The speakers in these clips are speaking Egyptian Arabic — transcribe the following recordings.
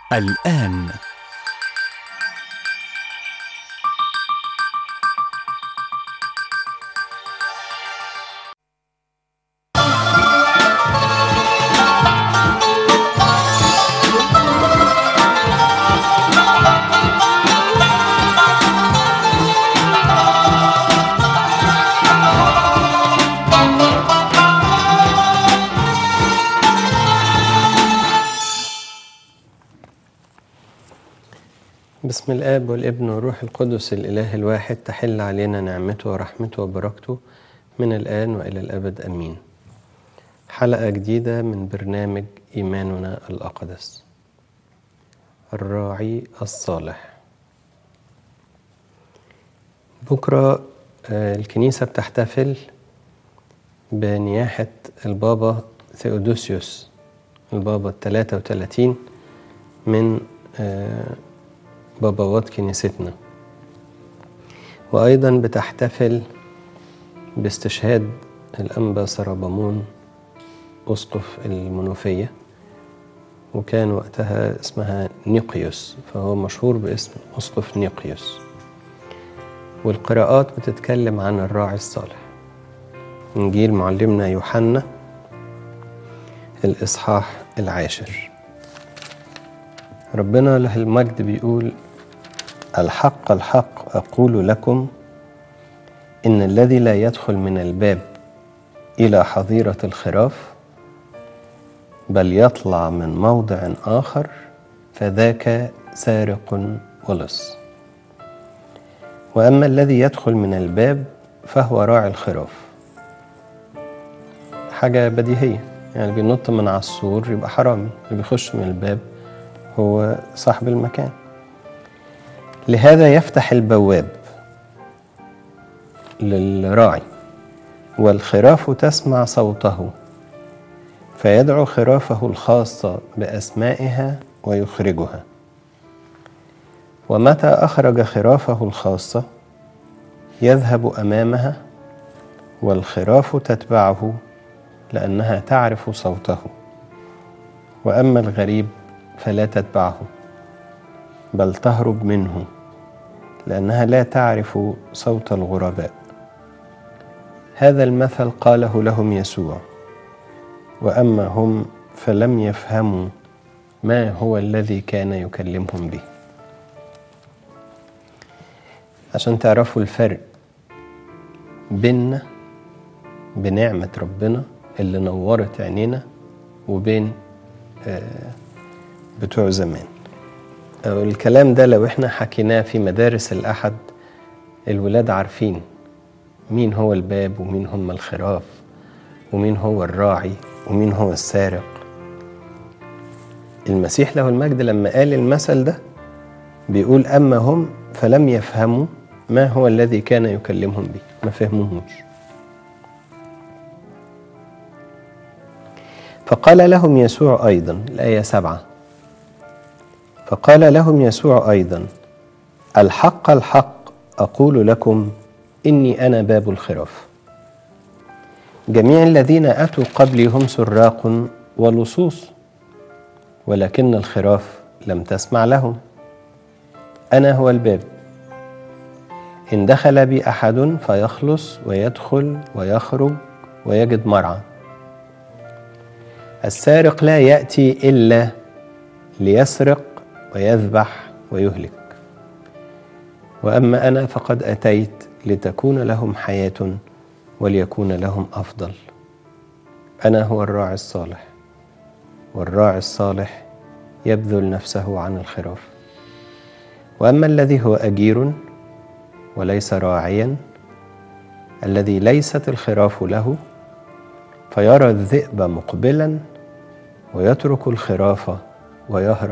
الآن بسم الآب والابن والروح القدس الإله الواحد تحل علينا نعمته ورحمته وبركته من الآن وإلى الأبد أمين حلقة جديدة من برنامج إيماننا الأقدس الراعي الصالح بكرة آه، الكنيسة بتحتفل بنياحة البابا ثيودوسيوس البابا الثلاثة وثلاثين من آه، باباوات كنيستنا وأيضا بتحتفل باستشهاد الأنبا سربامون أسقف المنوفية وكان وقتها اسمها نيقيوس فهو مشهور باسم أسقف نيقيوس والقراءات بتتكلم عن الراعي الصالح إنجيل معلمنا يوحنا الإصحاح العاشر ربنا له المجد بيقول الحق الحق أقول لكم إن الذي لا يدخل من الباب إلى حظيرة الخراف بل يطلع من موضع آخر فذاك سارق ولص وأما الذي يدخل من الباب فهو راعي الخراف حاجة بديهية يعني بينط من على السور يبقى حرامي اللي بيخش من الباب هو صاحب المكان لهذا يفتح البواب للراعي والخراف تسمع صوته فيدعو خرافه الخاصة بأسمائها ويخرجها ومتى أخرج خرافه الخاصة يذهب أمامها والخراف تتبعه لأنها تعرف صوته وأما الغريب فلا تتبعه بل تهرب منه لأنها لا تعرف صوت الغرباء هذا المثل قاله لهم يسوع وأما هم فلم يفهموا ما هو الذي كان يكلمهم به عشان تعرفوا الفرق بيننا بنعمة ربنا اللي نورت عينينا وبين آه بتوع زمان أو الكلام ده لو احنا حكيناه في مدارس الأحد الولاد عارفين مين هو الباب ومين هم الخراف ومين هو الراعي ومين هو السارق المسيح له المجد لما قال المثل ده بيقول أما هم فلم يفهموا ما هو الذي كان يكلمهم به ما فهموهوش فقال لهم يسوع أيضا الآية سبعة فقال لهم يسوع أيضا الحق الحق أقول لكم إني أنا باب الخراف جميع الذين أتوا قبلي هم سراق ولصوص ولكن الخراف لم تسمع لهم أنا هو الباب إن دخل بي أحد فيخلص ويدخل ويخرج ويجد مرعى السارق لا يأتي إلا ليسرق ويذبح ويهلك واما انا فقد اتيت لتكون لهم حياه وليكون لهم افضل انا هو الراعي الصالح والراعي الصالح يبذل نفسه عن الخراف واما الذي هو اجير وليس راعيا الذي ليست الخراف له فيرى الذئب مقبلا ويترك الخراف ويهرب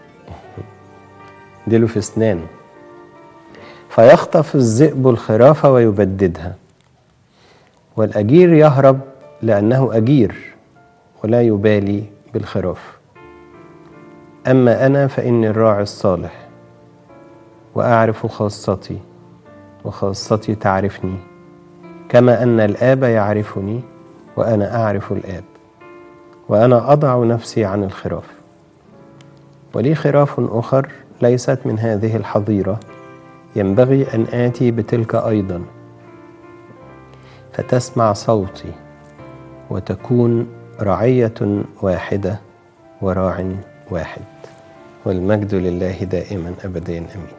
ديله في اسنانه فيخطف الذئب الخرافة ويبددها والأجير يهرب لأنه أجير ولا يبالي بالخراف أما أنا فإني الراعي الصالح وأعرف خاصتي وخاصتي تعرفني كما أن الآب يعرفني وأنا أعرف الآب وأنا أضع نفسي عن الخراف ولي خراف أخر ليست من هذه الحظيرة ينبغي أن آتي بتلك أيضا فتسمع صوتي وتكون رعية واحدة وراع واحد والمجد لله دائما أبدا أمين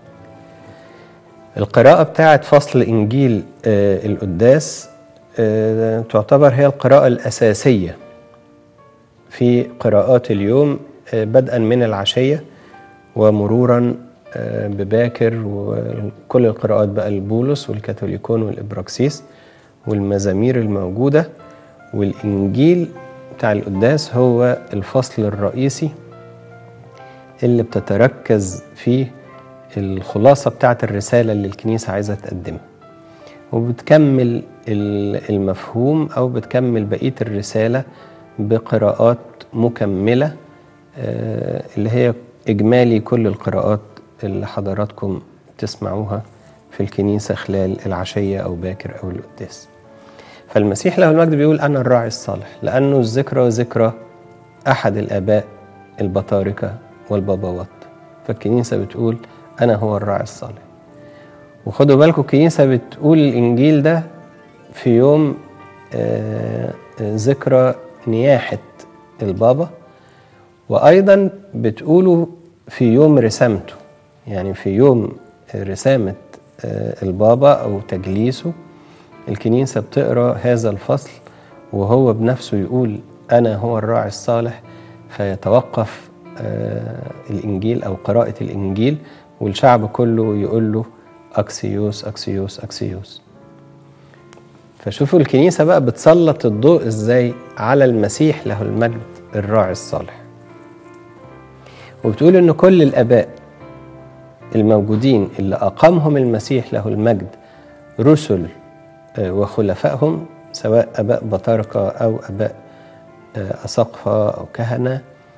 القراءة بتاعت فصل إنجيل آه القداس آه تعتبر هي القراءة الأساسية في قراءات اليوم آه بدءا من العشية ومرورا آه بباكر وكل القراءات بقى البولس والكاثوليكون والإبراكسيس والمزامير الموجودة والإنجيل بتاع القداس هو الفصل الرئيسي اللي بتتركز فيه الخلاصة بتاعت الرسالة اللي الكنيسة عايزة تقدمها وبتكمل المفهوم أو بتكمل بقية الرسالة بقراءات مكملة اللي هي إجمالي كل القراءات اللي حضراتكم تسمعوها في الكنيسة خلال العشية أو باكر أو القداس فالمسيح له المجد بيقول أنا الراعي الصالح لأنه الذكرى ذكرى أحد الآباء البطاركة والباباوات فالكنيسة بتقول أنا هو الراعي الصالح وخدوا بالكم الكنيسة بتقول الإنجيل ده في يوم آه ذكرى نياحة البابا وأيضا بتقوله في يوم رسامته يعني في يوم رسامة آه البابا أو تجليسه الكنيسة بتقرأ هذا الفصل وهو بنفسه يقول أنا هو الراعي الصالح فيتوقف آه الإنجيل أو قراءة الإنجيل والشعب كله يقول له أكسيوس أكسيوس أكسيوس فشوفوا الكنيسة بقى بتسلط الضوء إزاي على المسيح له المجد الراعي الصالح وبتقول إن كل الآباء الموجودين اللي أقامهم المسيح له المجد رسل وخلفائهم سواء أباء بطاركة أو أباء أساقفة أو كهنة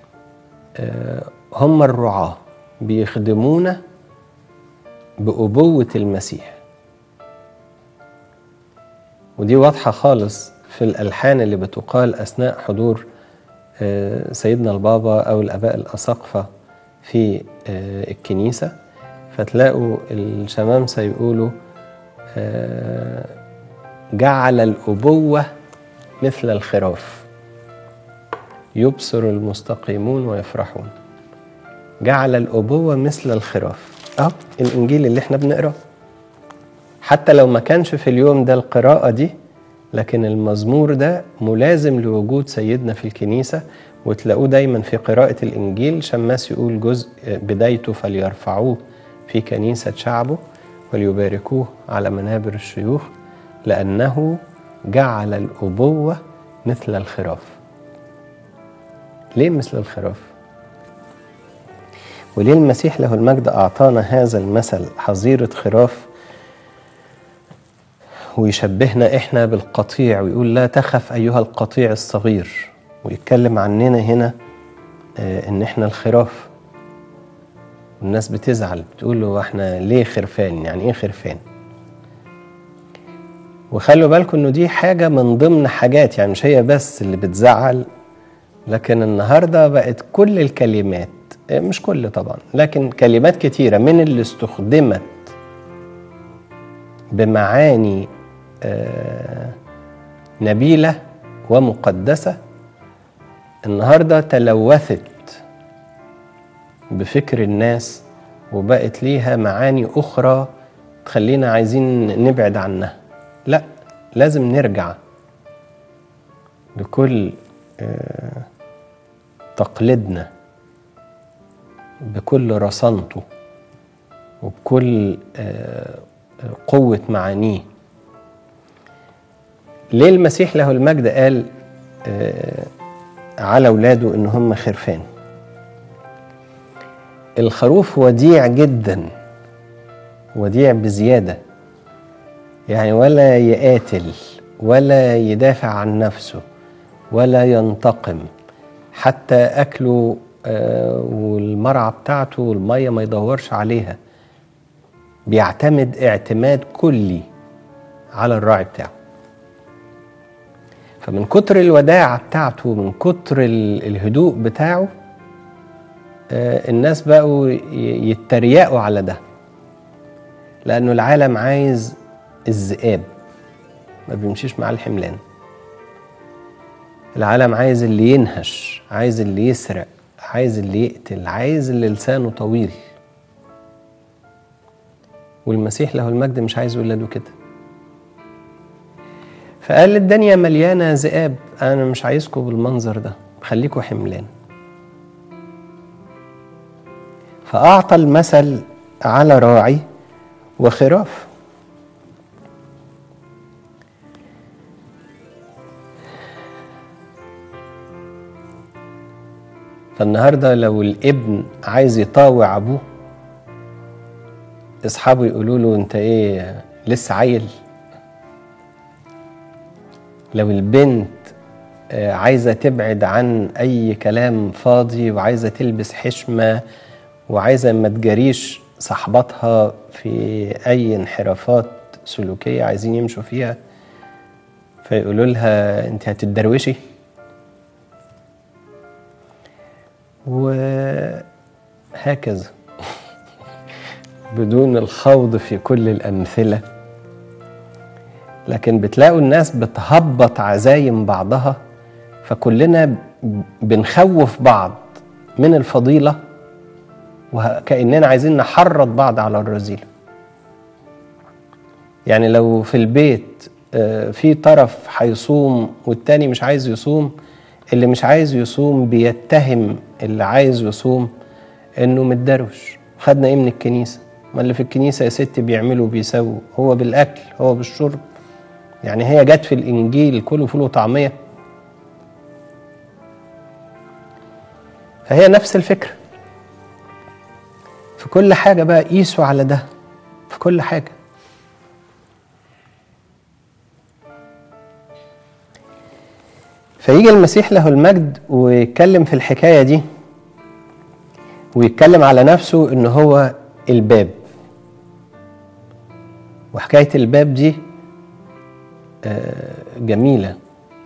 هم الرعاة بيخدمونا بأبوة المسيح ودي واضحة خالص في الألحان اللي بتقال أثناء حضور سيدنا البابا أو الآباء الأساقفة في الكنيسة فتلاقوا الشمامسة يقولوا جعل الأبوة مثل الخراف يبصر المستقيمون ويفرحون جعل الأبوة مثل الخراف أه الإنجيل اللي احنا بنقراه حتى لو ما كانش في اليوم ده القراءة دي لكن المزمور ده ملازم لوجود سيدنا في الكنيسة وتلاقوه دايما في قراءة الإنجيل شماس يقول جزء بدايته فليرفعوه في كنيسة شعبه وليباركوه على منابر الشيوخ لأنه جعل الأبوة مثل الخراف ليه مثل الخراف؟ وليه المسيح له المجد أعطانا هذا المثل حظيرة خراف ويشبهنا إحنا بالقطيع ويقول لا تخف أيها القطيع الصغير ويتكلم عننا هنا آه إن إحنا الخراف الناس بتزعل بتقول له إحنا ليه خرفان يعني إيه خرفان وخلوا بالكم إنه دي حاجة من ضمن حاجات يعني مش هي بس اللي بتزعل لكن النهارده بقت كل الكلمات مش كل طبعا لكن كلمات كتيرة من اللي استخدمت بمعاني نبيلة ومقدسة النهاردة تلوثت بفكر الناس وبقت ليها معاني أخرى تخلينا عايزين نبعد عنها لا لازم نرجع لكل تقليدنا بكل رصانته وبكل قوة معانيه ليه المسيح له المجد قال على أولاده إن هم خرفان الخروف وديع جدا وديع بزيادة يعني ولا يقاتل ولا يدافع عن نفسه ولا ينتقم حتى أكله والمرعى بتاعته والميه ما يدورش عليها بيعتمد اعتماد كلي على الراعي بتاعه فمن كتر الوداعة بتاعته من كتر الهدوء بتاعه آه، الناس بقوا ي- يتريقوا على ده لأنه العالم عايز الذئاب ما بيمشيش مع الحملان العالم عايز اللي ينهش عايز اللي يسرق عايز اللي يقتل عايز اللي لسانه طويل والمسيح له المجد مش عايز ولاده كده فقال الدنيا مليانة ذئاب أنا مش عايزكم بالمنظر ده خليكوا حملان فأعطى المثل على راعي وخراف فالنهارده لو الابن عايز يطاوع ابوه اصحابه يقولوا له انت ايه لسه عيل لو البنت آه، عايزه تبعد عن اي كلام فاضي وعايزه تلبس حشمه وعايزه ما تجاريش صحباتها في اي انحرافات سلوكيه عايزين يمشوا فيها فيقولوا لها انت هتتدروشي وهكذا بدون الخوض في كل الأمثلة لكن بتلاقوا الناس بتهبط عزايم بعضها فكلنا بنخوف بعض من الفضيلة وكأننا عايزين نحرض بعض على الرذيلة يعني لو في البيت آه، في طرف هيصوم والتاني مش عايز يصوم اللي مش عايز يصوم بيتهم اللي عايز يصوم انه متدروش خدنا ايه من الكنيسه ما اللي في الكنيسه يا ست بيعملوا وبيسووا هو بالاكل هو بالشرب يعني هي جت في الانجيل كله فول وطعميه فهي نفس الفكره في كل حاجه بقى قيسوا على ده في كل حاجه فيجي المسيح له المجد ويتكلم في الحكايه دي ويتكلم على نفسه ان هو الباب وحكايه الباب دي آه، جميله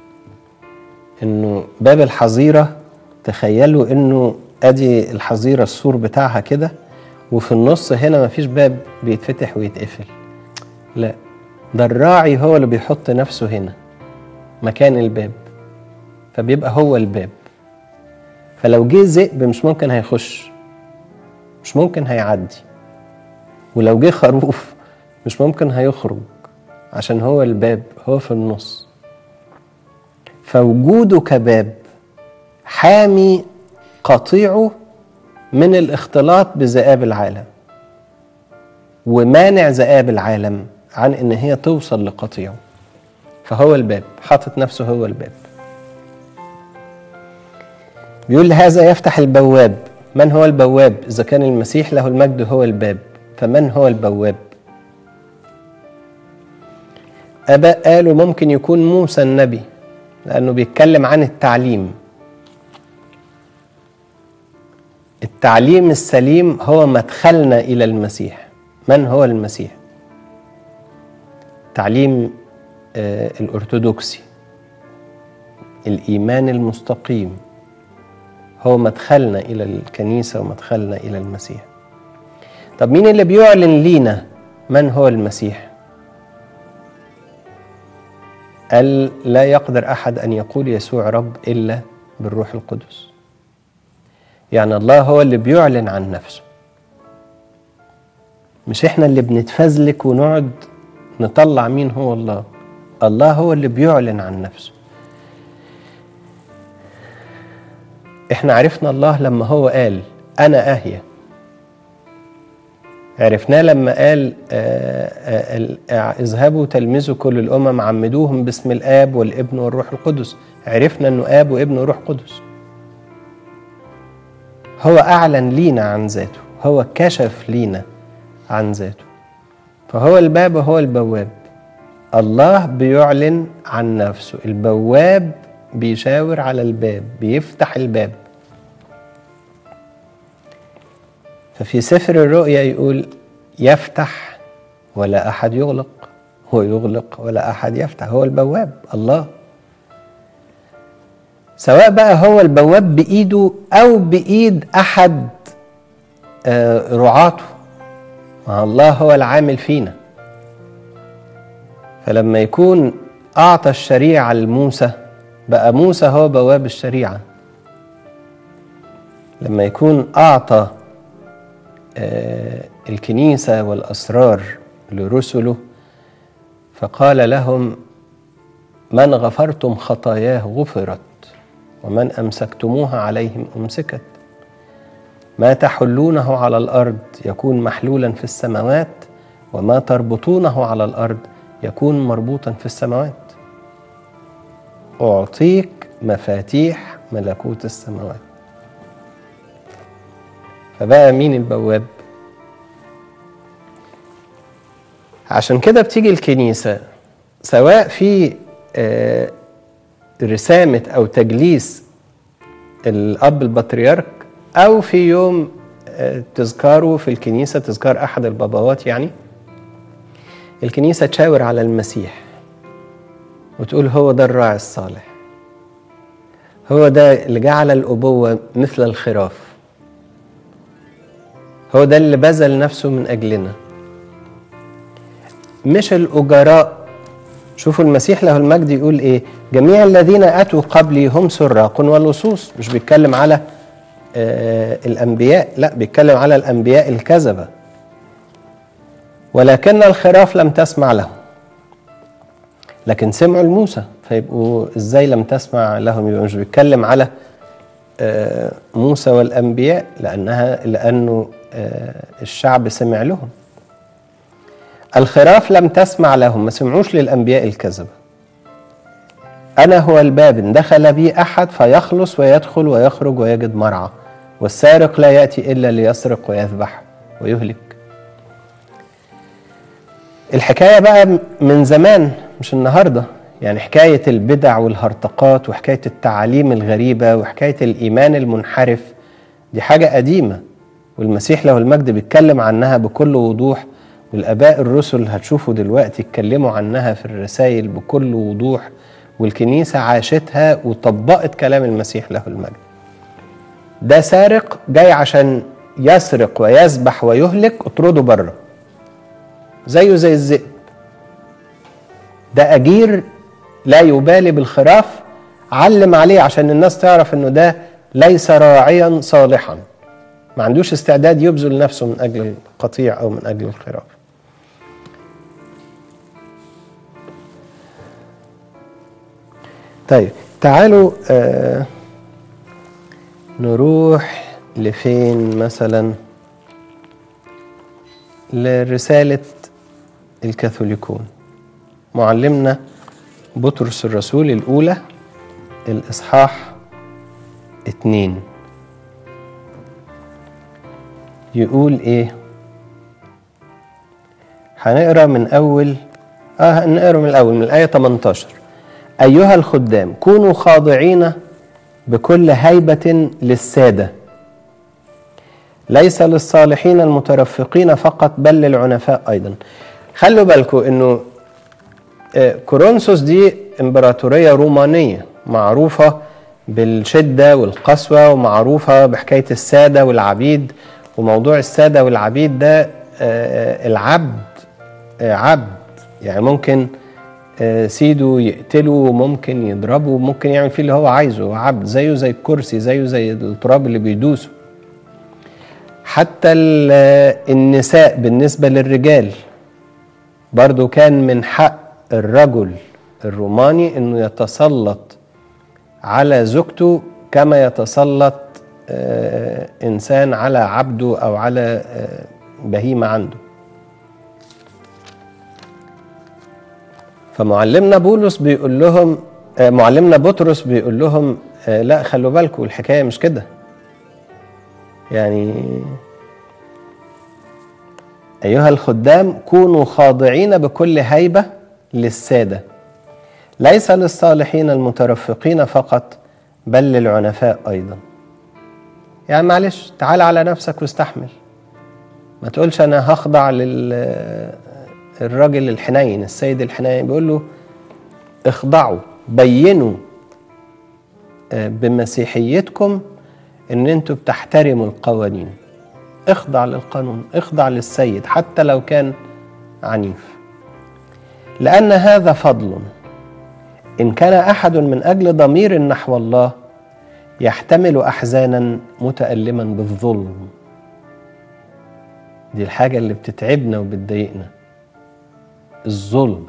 انه باب الحظيره تخيلوا انه ادي الحظيره السور بتاعها كده وفي النص هنا مفيش باب بيتفتح ويتقفل لا ده الراعي هو اللي بيحط نفسه هنا مكان الباب فبيبقى هو الباب فلو جه ذئب مش ممكن هيخش مش ممكن هيعدي ولو جه خروف مش ممكن هيخرج عشان هو الباب هو في النص فوجوده كباب حامي قطيعه من الاختلاط بذئاب العالم ومانع ذئاب العالم عن ان هي توصل لقطيعه فهو الباب حاطط نفسه هو الباب بيقول هذا يفتح البواب من هو البواب إذا كان المسيح له المجد هو الباب فمن هو البواب آباء قالوا ممكن يكون موسى النبي لأنه بيتكلم عن التعليم التعليم السليم هو مدخلنا إلى المسيح من هو المسيح تعليم آه الأرثوذكسي الإيمان المستقيم هو مدخلنا إلى الكنيسة ومدخلنا إلى المسيح طب مين اللي بيعلن لينا من هو المسيح قال لا يقدر أحد أن يقول يسوع رب إلا بالروح القدس يعني الله هو اللي بيعلن عن نفسه مش احنا اللي بنتفزلك ونقعد نطلع مين هو الله الله هو اللي بيعلن عن نفسه احنا عرفنا الله لما هو قال انا اهيا عرفناه لما قال آآ آآ اذهبوا تلمذوا كل الامم عمدوهم باسم الاب والابن والروح القدس عرفنا انه اب وابن وروح قدس هو اعلن لينا عن ذاته هو كشف لينا عن ذاته فهو الباب وهو البواب الله بيعلن عن نفسه البواب بيشاور على الباب بيفتح الباب ففي سفر الرؤيا يقول يفتح ولا احد يغلق هو يغلق ولا احد يفتح هو البواب الله سواء بقى هو البواب بإيده أو بإيد أحد آه، رعاته ما الله هو العامل فينا فلما يكون أعطى الشريعة لموسى بقى موسى هو بواب الشريعة لما يكون أعطى آه، الكنيسة والأسرار لرسله فقال لهم من غفرتم خطاياه غفرت ومن أمسكتموها عليهم أمسكت ما تحلونه على الأرض يكون محلولا في السماوات وما تربطونه على الأرض يكون مربوطا في السماوات أعطيك مفاتيح ملكوت السماوات فبقى مين البواب عشان كده بتيجي الكنيسة سواء في آه، رسامة أو تجليس الأب البطريرك أو في يوم آه، تذكاره في الكنيسة تذكار أحد الباباوات يعني الكنيسة تشاور على المسيح وتقول هو ده الراعي الصالح هو ده اللي جعل الأبوة مثل الخراف هو ده اللي بذل نفسه من أجلنا مش الأجراء شوفوا المسيح له المجد يقول إيه جميع الذين أتوا قبلي هم سراق ولصوص مش بيتكلم على آه الأنبياء لا بيتكلم على الأنبياء الكذبة ولكن الخراف لم تسمع لهم لكن سمعوا لموسى فيبقوا ازاي لم تسمع لهم يبقى مش بيتكلم على آه، موسى والانبياء لانها لانه آه، الشعب سمع لهم الخراف لم تسمع لهم ما سمعوش للانبياء الكذبه انا هو الباب إن دخل بي احد فيخلص ويدخل ويخرج ويجد مرعى والسارق لا ياتي الا ليسرق ويذبح ويهلك الحكايه بقى من زمان مش النهارده يعني حكايه البدع والهرطقات وحكايه التعاليم الغريبه وحكايه الايمان المنحرف دي حاجه قديمه والمسيح له المجد بيتكلم عنها بكل وضوح والاباء الرسل هتشوفوا دلوقتي اتكلموا عنها في الرسائل بكل وضوح والكنيسه عاشتها وطبقت كلام المسيح له المجد ده سارق جاي عشان يسرق ويذبح ويهلك اطرده بره زيه زي الذئب ده أجير لا يبالي بالخراف علم عليه عشان الناس تعرف انه ده ليس راعيا صالحا ما عندوش استعداد يبذل نفسه من اجل القطيع او من اجل الخراف طيب تعالوا آه نروح لفين مثلا لرسالة الكاثوليكون معلمنا بطرس الرسول الأولى الإصحاح اتنين يقول إيه هنقرا من أول آه نقرا من الأول من الآية 18 أيها الخدام كونوا خاضعين بكل هيبة للسادة ليس للصالحين المترفقين فقط بل للعنفاء أيضا خلوا بالكم أنه كورنثوس دي امبراطورية رومانية معروفة بالشدة والقسوة ومعروفة بحكاية السادة والعبيد وموضوع السادة والعبيد ده العبد عبد يعني ممكن سيده يقتله وممكن يضربه وممكن يعمل فيه اللي هو عايزه هو عبد زيه زي الكرسي زيه زي التراب اللي بيدوسه حتى النساء بالنسبة للرجال برضو كان من حق الرجل الروماني انه يتسلط على زوجته كما يتسلط انسان على عبده او على بهيمه عنده فمعلمنا بولس بيقول لهم معلمنا بطرس بيقول لهم لا خلوا بالكم الحكايه مش كده يعني ايها الخدام كونوا خاضعين بكل هيبه للساده ليس للصالحين المترفقين فقط بل للعنفاء ايضا يعني معلش تعال على نفسك واستحمل ما تقولش انا هخضع لل الراجل الحنين السيد الحنين بيقول له اخضعوا بينوا آه، بمسيحيتكم ان انتوا بتحترموا القوانين اخضع للقانون اخضع للسيد حتى لو كان عنيف لان هذا فضل ان كان احد من اجل ضمير نحو الله يحتمل احزانا متالما بالظلم دي الحاجه اللي بتتعبنا وبتضايقنا الظلم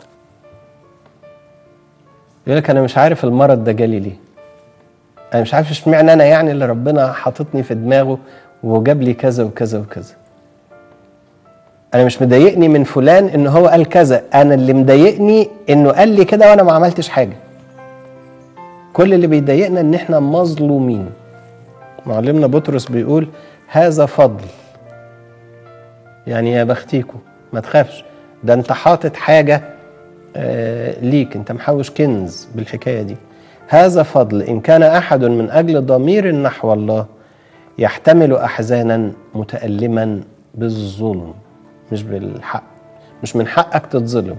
يقول لك انا مش عارف المرض ده جالي ليه انا مش عارف اشمعنى انا يعني اللي ربنا حاططني في دماغه وجاب لي كذا وكذا وكذا انا مش مضايقني من فلان ان هو قال كذا انا اللي مضايقني انه قال لي كده وانا ما عملتش حاجه كل اللي بيضايقنا ان احنا مظلومين معلمنا بطرس بيقول هذا فضل يعني يا بختيكوا ما تخافش ده انت حاطط حاجه آه ليك انت محوش كنز بالحكايه دي هذا فضل ان كان احد من اجل ضمير نحو الله يحتمل احزانا متالما بالظلم مش بالحق مش من حقك تتظلم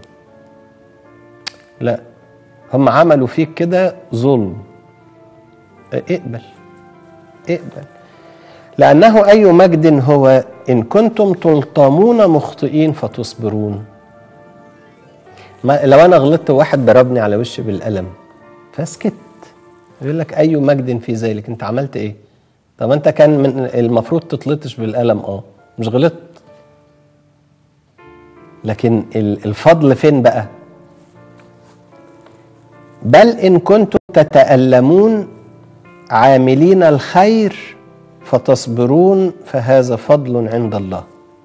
لا هم عملوا فيك كده ظلم اقبل اقبل لأنه أي مجد هو إن كنتم تلطمون مخطئين فتصبرون ما لو أنا غلطت واحد ضربني على وشي بالقلم فاسكت يقول لك أي مجد في ذلك أنت عملت إيه طب أنت كان من المفروض تتلطش بالقلم أه مش غلطت لكن الفضل فين بقى بل إن كنتم تتألمون عاملين الخير فتصبرون فهذا فضل عند الله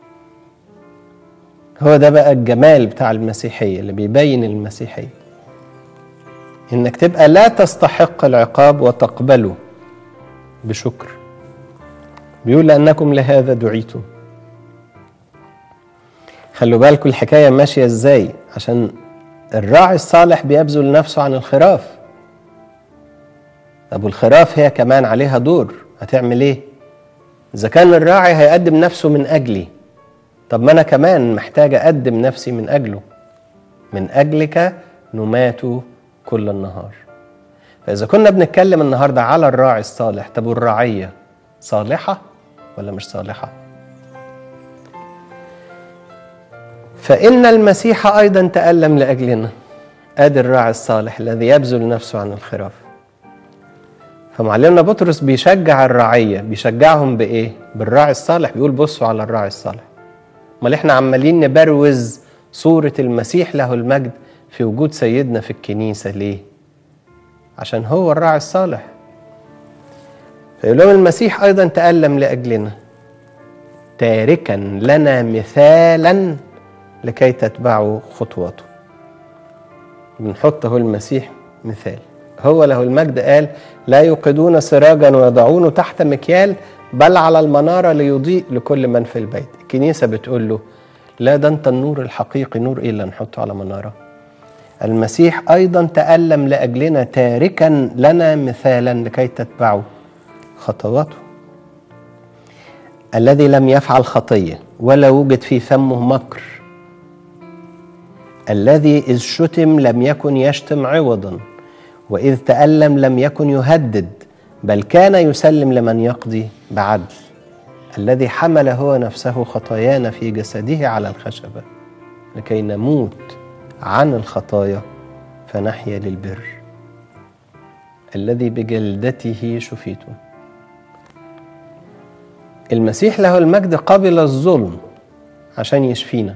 هو ده بقى الجمال بتاع المسيحية اللي بيبين المسيحية إنك تبقى لا تستحق العقاب وتقبله بشكر بيقول لأنكم لهذا دعيتم خلوا بالكم الحكاية ماشية ازاي عشان الراعي الصالح بيبذل نفسه عن الخراف طب والخراف هي كمان عليها دور هتعمل ايه اذا كان الراعي هيقدم نفسه من اجلي طب ما انا كمان محتاج اقدم نفسي من اجله من اجلك نمات كل النهار فاذا كنا بنتكلم النهارده على الراعي الصالح طب والرعيه صالحه ولا مش صالحه فإن المسيح أيضا تألم لأجلنا آدي الراعي الصالح الذي يبذل نفسه عن الخراف فمعلمنا بطرس بيشجع الرعية بيشجعهم بإيه؟ بالراعي الصالح بيقول بصوا على الراعي الصالح امال احنا عمالين نبروز صورة المسيح له المجد في وجود سيدنا في الكنيسة ليه؟ عشان هو الراعي الصالح فيقول لهم المسيح أيضا تألم لأجلنا تاركا لنا مثالا لكي تتبعوا خطواته بنحطه المسيح مثال هو له المجد قال لا يوقدون سراجا ويضعونه تحت مكيال بل على المنارة ليضيء لكل من في البيت الكنيسة بتقول له لا ده انت النور الحقيقي نور ايه اللي نحطه على منارة المسيح أيضا تألم لأجلنا تاركا لنا مثالا لكي تتبعوا خطواته الذي لم يفعل خطية ولا وجد في فمه مكر الذي إذ شتم لم يكن يشتم عوضا وإذ تألم لم يكن يهدد بل كان يسلم لمن يقضي بعدل الذي حمل هو نفسه خطايانا في جسده على الخشبة لكي نموت عن الخطايا فنحيا للبر الذي بجلدته شفيتم المسيح له المجد قبل الظلم عشان يشفينا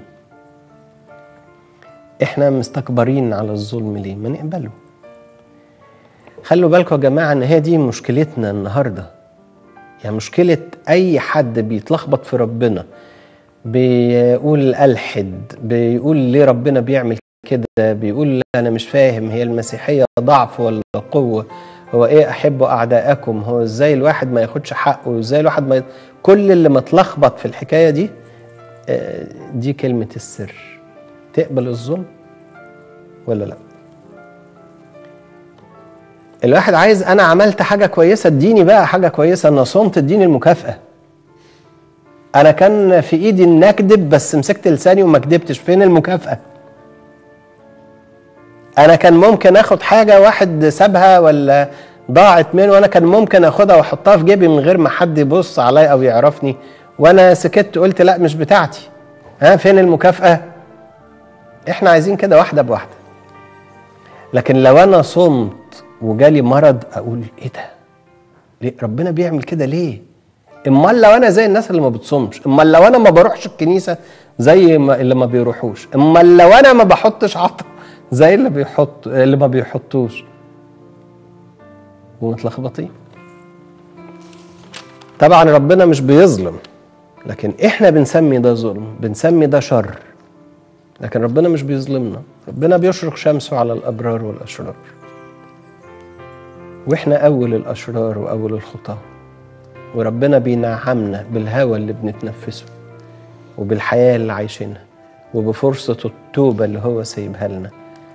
احنا مستكبرين على الظلم ليه ما نقبله خلوا بالكم يا جماعه ان هي دي مشكلتنا النهارده يعني مشكله اي حد بيتلخبط في ربنا بيقول الحد بيقول ليه ربنا بيعمل كده بيقول لا انا مش فاهم هي المسيحيه ضعف ولا قوه هو ايه احبوا اعدائكم هو ازاي الواحد ما ياخدش حقه وازاي الواحد ما ي... كل اللي متلخبط في الحكايه دي دي كلمه السر تقبل الظلم ولا لا الواحد عايز انا عملت حاجه كويسه اديني بقى حاجه كويسه انا صمت اديني المكافاه انا كان في ايدي ان اكذب بس مسكت لساني وما كدبتش فين المكافاه انا كان ممكن اخد حاجه واحد سابها ولا ضاعت مني وانا كان ممكن اخدها واحطها في جيبي من غير ما حد يبص عليا او يعرفني وانا سكت قلت لا مش بتاعتي ها فين المكافاه احنا عايزين كده واحده بواحده لكن لو انا صمت وجالي مرض اقول ايه ده ليه ربنا بيعمل كده ليه امال لو انا زي الناس اللي ما بتصومش امال لو انا ما بروحش الكنيسه زي ما اللي ما بيروحوش امال لو انا ما بحطش عطا زي اللي بيحط اللي ما بيحطوش ومتلخبطين طبعا ربنا مش بيظلم لكن احنا بنسمي ده ظلم بنسمي ده شر لكن ربنا مش بيظلمنا ربنا بيشرق شمسه على الابرار والاشرار واحنا اول الاشرار واول الخطاه وربنا بينعمنا بالهوى اللي بنتنفسه وبالحياه اللي عايشينها وبفرصه التوبه اللي هو سايبها لنا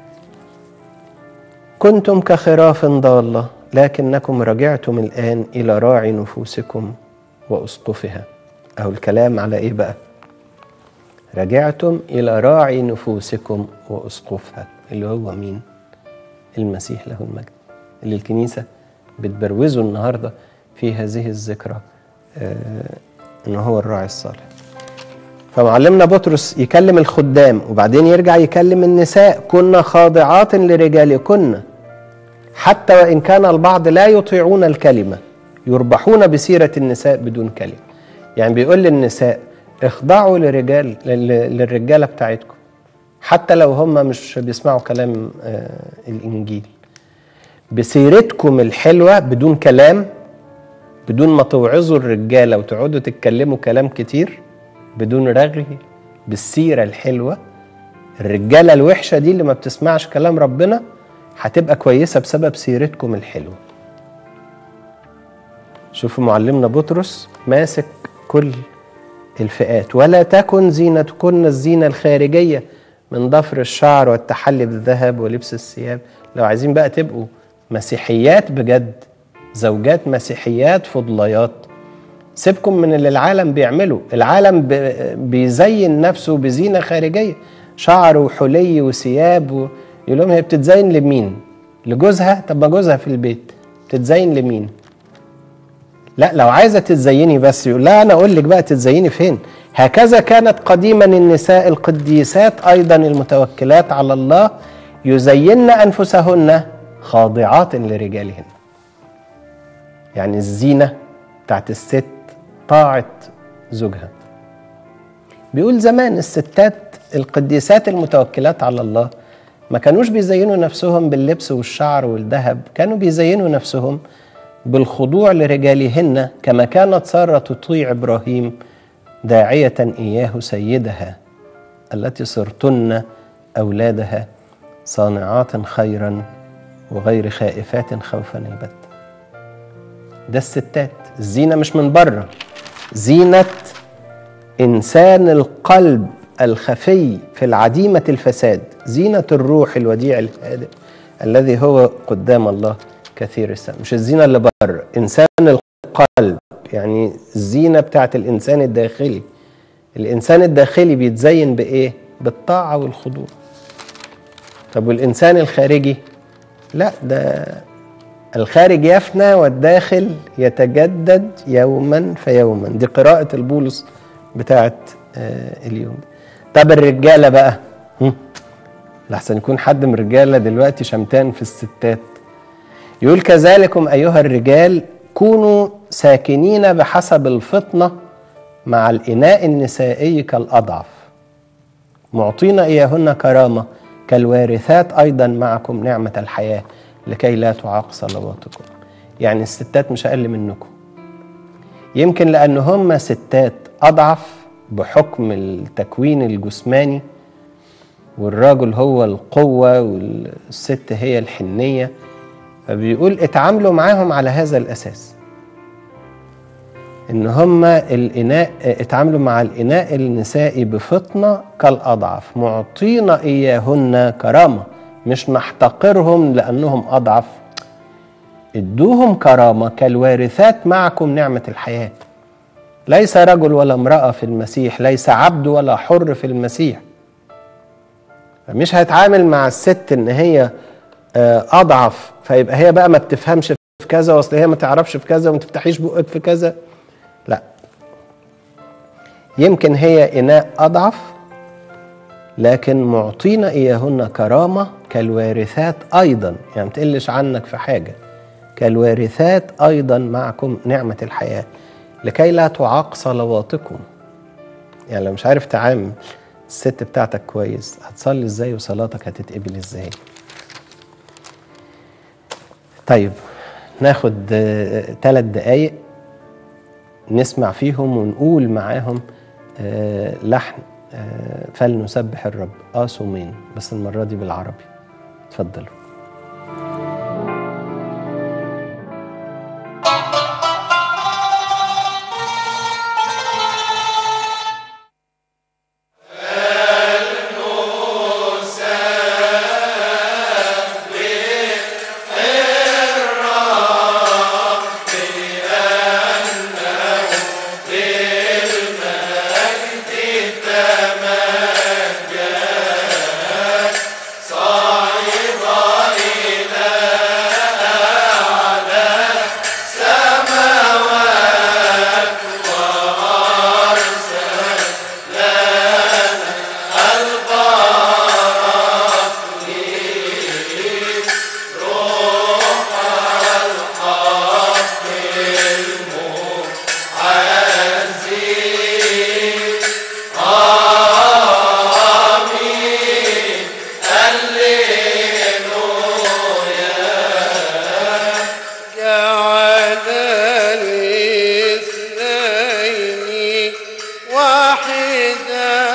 كنتم كخراف ضاله لكنكم رجعتم الان الى راعي نفوسكم واسقفها اهو الكلام على ايه بقى رجعتم الى راعي نفوسكم واسقفها اللي هو مين المسيح له المجد اللي الكنيسه بتبروزه النهارده في هذه الذكرى آه انه هو الراعي الصالح فمعلمنا بطرس يكلم الخدام وبعدين يرجع يكلم النساء كنا خاضعات لرجالكن حتى وان كان البعض لا يطيعون الكلمه يربحون بسيره النساء بدون كلمه يعني بيقول للنساء اخضعوا لرجال للرجاله بتاعتكم حتى لو هم مش بيسمعوا كلام آه الانجيل بسيرتكم الحلوه بدون كلام بدون ما توعظوا الرجاله وتقعدوا تتكلموا كلام كتير بدون رغي بالسيره الحلوه الرجاله الوحشه دي اللي ما بتسمعش كلام ربنا هتبقى كويسه بسبب سيرتكم الحلوه شوفوا معلمنا بطرس ماسك كل الفئات ولا تكن زينتكن الزينه الخارجيه من ضفر الشعر والتحلي بالذهب ولبس الثياب لو عايزين بقى تبقوا مسيحيات بجد زوجات مسيحيات فضليات سيبكم من اللي العالم بيعمله العالم بيزين نفسه بزينة خارجية شعر وحلي وثياب و... يقول لهم هي بتتزين لمين لجوزها طب ما جوزها في البيت بتتزين لمين لا لو عايزة تتزيني بس يقول لا أنا أقول لك بقى تتزيني فين هكذا كانت قديما النساء القديسات أيضا المتوكلات على الله يزين أنفسهن خاضعات لرجالهن يعني الزينة بتاعت الست طاعة زوجها بيقول زمان الستات القديسات المتوكلات على الله ما كانوش بيزينوا نفسهم باللبس والشعر والذهب كانوا بيزينوا نفسهم بالخضوع لرجالهن كما كانت سارة تطيع إبراهيم داعية إياه سيدها التي صرتن أولادها صانعات خيرا وغير خائفات خوفا البت ده الستات الزينة مش من بره زينة إنسان القلب الخفي في العديمة الفساد زينة الروح الوديع الهادئ الذي هو قدام الله كثير السنة مش الزينة اللي بره إنسان القلب يعني الزينة بتاعت الإنسان الداخلي الإنسان الداخلي بيتزين بإيه؟ بالطاعة والخضوع طب والإنسان الخارجي لا ده الخارج يفنى والداخل يتجدد يوما فيوما دي قراءة البولس بتاعت آه اليوم طب الرجالة بقى لحسن يكون حد من الرجالة دلوقتي شمتان في الستات يقول كذلكم أيها الرجال كونوا ساكنين بحسب الفطنة مع الإناء النسائي كالأضعف معطين إياهن كرامة كالوارثات أيضا معكم نعمة الحياة لكي لا تعاق صلواتكم يعني الستات مش أقل منكم يمكن لأن هم ستات أضعف بحكم التكوين الجسماني والراجل هو القوة والست هي الحنية فبيقول اتعاملوا معاهم على هذا الأساس ان هم الاناء اتعاملوا مع الاناء النسائي بفطنه كالاضعف معطين اياهن كرامه مش نحتقرهم لانهم اضعف ادوهم كرامه كالوارثات معكم نعمه الحياه ليس رجل ولا امراه في المسيح ليس عبد ولا حر في المسيح فمش هيتعامل مع الست ان هي اضعف فيبقى هي بقى ما بتفهمش في كذا واصل هي ما تعرفش في كذا وما تفتحيش بقك في كذا لا يمكن هي اناء اضعف لكن معطينا اياهن كرامه كالوارثات ايضا يعني ما تقلش عنك في حاجه كالوارثات ايضا معكم نعمه الحياه لكي لا تعاق صلواتكم يعني لو مش عارف تعامل الست بتاعتك كويس هتصلي ازاي وصلاتك هتتقبل ازاي طيب ناخد ثلاث دقايق نسمع فيهم ونقول معاهم آه، لحن آه، فلنسبح الرب اه صومين بس المرة دي بالعربي اتفضلوا جعل الاثنين واحدا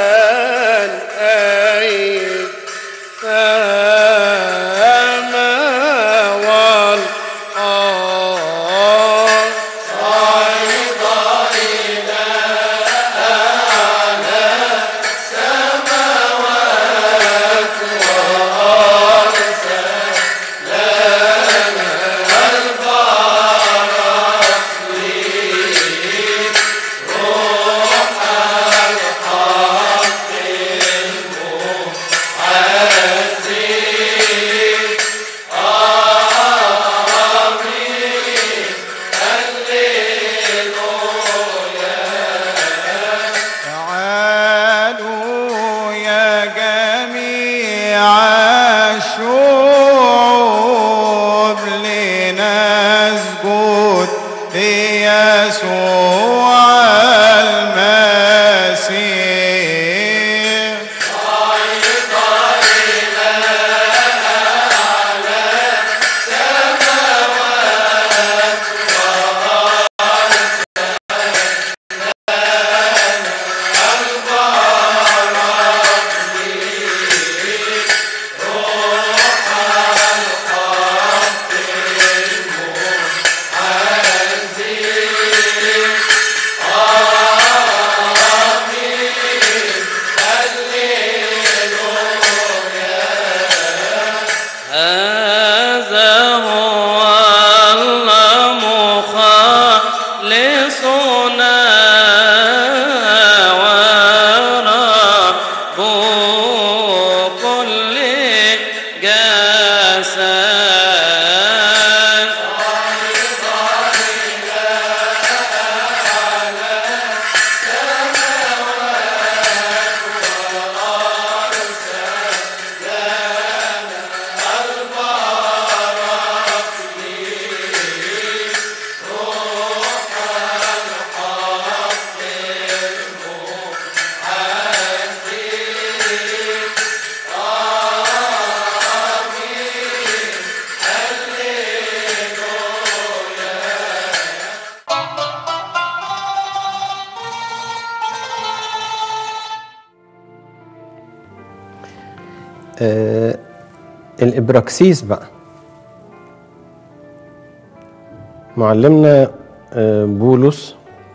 أي فما والأرض تعالوا يا جميع الشعوب لنسجد ليسوع المسيح هذا هو الله مخلصنا ورب كل جسد آه الإبراكسيس بقى معلمنا آه بولس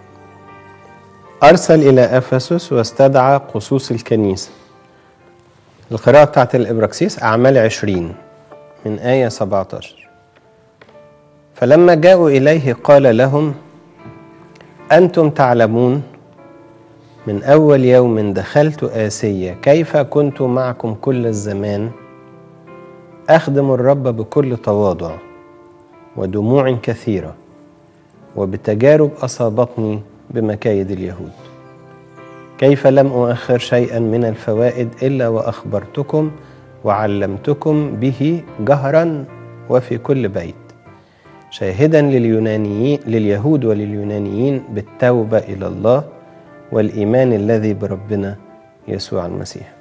أرسل إلى أفسس واستدعى قصوص الكنيسة القراءة بتاعت الإبراكسيس أعمال عشرين من آية 17 فلما جاءوا إليه قال لهم أنتم تعلمون من أول يوم دخلت آسيا كيف كنت معكم كل الزمان أخدم الرب بكل تواضع ودموع كثيرة وبتجارب أصابتني بمكايد اليهود كيف لم أؤخر شيئا من الفوائد إلا وأخبرتكم وعلمتكم به جهرا وفي كل بيت شاهدا لليونانيين لليهود ولليونانيين بالتوبة إلى الله والإيمان الذي بربنا يسوع المسيح